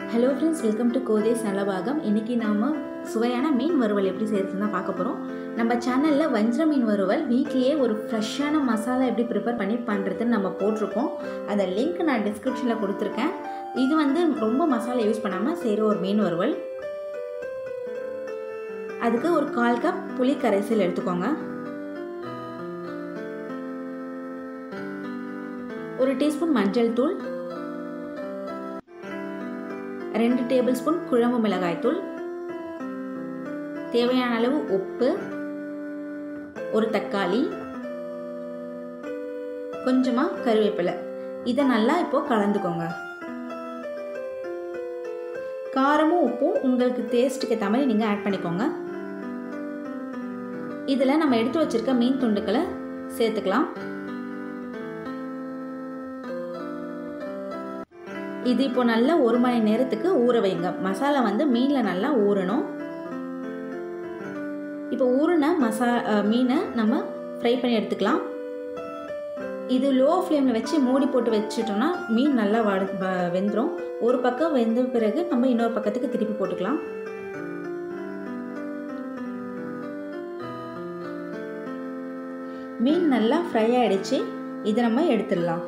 hello friends welcome to கோதேஸ் நலபாகம் இன்றைக்கி நாம் சுவையான மீன் வறுவல் எப்படி செய்கிறதுன்னு தான் பார்க்க போகிறோம் நம்ம சேனலில் வஞ்சர மீன் வறுவல் வீட்லேயே ஒரு ஃப்ரெஷ்ஷான மசாலா எப்படி ப்ரிப்பேர் பண்ணி பண்ணுறதுன்னு நம்ம போட்டிருக்கோம் அதை லிங்க் நான் டிஸ்கிரிப்ஷனில் கொடுத்துருக்கேன் இது வந்து ரொம்ப மசாலா யூஸ் பண்ணாமல் செய்கிற ஒரு மீன் வறுவல் அதுக்கு ஒரு கால் கப் புளி கரைசல் எடுத்துக்கோங்க ஒரு டீஸ்பூன் மஞ்சள் தூள் ரெண்டு டேபிள் ஸ்பூன் குழம்பு மிளகாய் தூள் தேவையான அளவு உப்பு ஒரு தக்காளி கொஞ்சமாக கருவேப்பிலை இதை நல்லா இப்போ கலந்துக்கோங்க காரமும் உப்பும் உங்களுக்கு டேஸ்ட்டுக்கு ஏற்ற மாதிரி நீங்கள் ஆட் பண்ணிக்கோங்க இதில் நம்ம எடுத்து வச்சிருக்க மீன் துண்டுக்களை சேர்த்துக்கலாம் இது இப்போ நல்லா ஒரு மணி நேரத்துக்கு ஊற வைங்க மசாலா வந்து மீனில் நல்லா ஊறணும் இப்போ ஊறின மசா மீனை நம்ம ஃப்ரை பண்ணி எடுத்துக்கலாம் இது லோ ஃப்ளேமில் வச்சு மூடி போட்டு வச்சுட்டோம்னா மீன் நல்லா வட வெந்துடும் ஒரு பக்கம் வெந்த பிறகு நம்ம இன்னொரு பக்கத்துக்கு திருப்பி போட்டுக்கலாம் மீன் நல்லா ஃப்ரை ஆகிடுச்சு இதை நம்ம எடுத்துடலாம்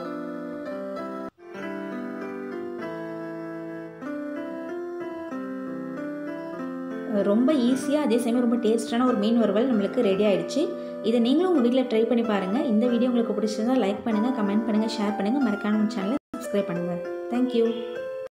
ரொம்ப ஈஸியாக அதே சமயம் ரொம்ப டேஸ்டான ஒரு மீன் வறுவல் நம்மளுக்கு ரெடி ஆகிடுச்சு இதை நீங்களும் உங்கள் வீட்டில் ட்ரை பண்ணி பாருங்கள் இந்த வீடியோ உங்களுக்கு பிடிச்சிருந்தா லைக் பண்ணுங்கள் கமெண்ட் பண்ணுங்கள் ஷேர் பண்ணுங்கள் மறக்காம சேனலை சப்ஸ்கிரைப் பண்ணுங்கள் தேங்க்யூ